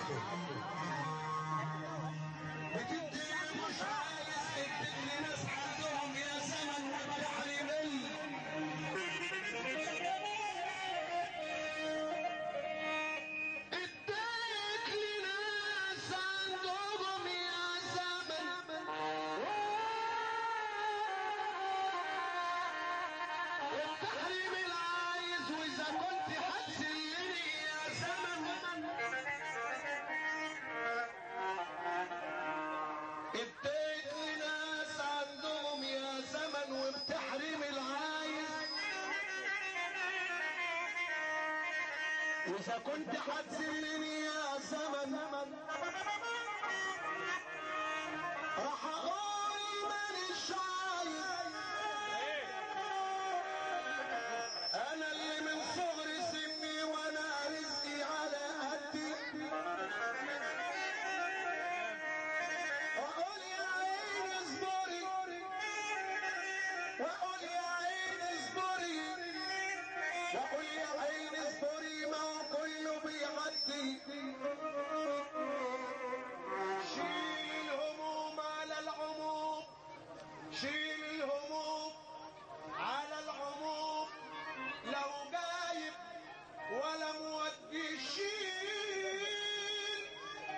بتدي مش عايز تدي ناس عندهم يا زمن وبتحرم اديك لناس عندهم يا زمن التحريم العايز واذا كنت هتسلني يا زمن اديت لناس عندهم يا زمن وبتحريم العايز واذا كنت هتسلني يا زمن راح اقول مانيش عايز انا اللي من صغر سني وانا رزقي على قدي واقول يا عين اصبري واقول يا عين اصبري واقول يا عين اصبري ما هو كله بيعدي شيل الهموم على العموم شيل الهموم على العموم لو جايب ولا مودي شيل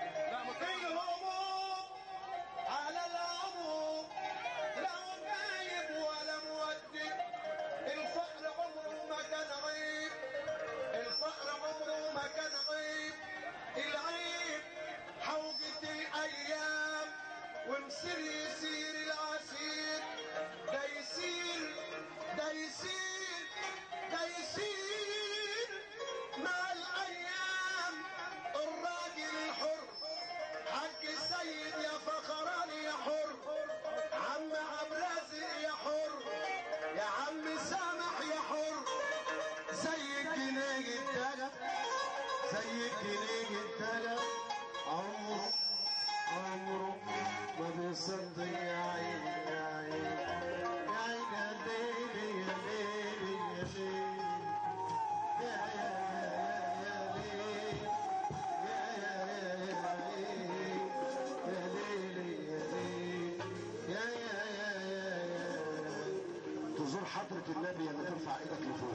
الهموم على العموم لو جايب ولا مودي الفقر عمره ما كان عيب الفقر عمره ما كان عيب العيب حوجة الايام ومصير يسير العسير ده يسير ده يسير ده يسير مع الايام الراجل الحر حق سيد يا فخران يا حر عم عبد الرازق يا حر يا عم سامح يا حر زي الجنيه التلف زي الجنيه التلف عمره عمره ما بيصدق يا عين يا عين يا عين يا ليلي يا ليلي يا ليلي يا يا يا يا ليلي يا يا يا يا ليلي يا ليلي يا يا يا يا يا تزور حضرة النبي اللي ترفع ايدك لفوق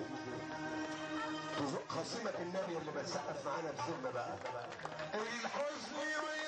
تزور خصيمة النبي اللي بتسقف معانا بذمة بقى الحزن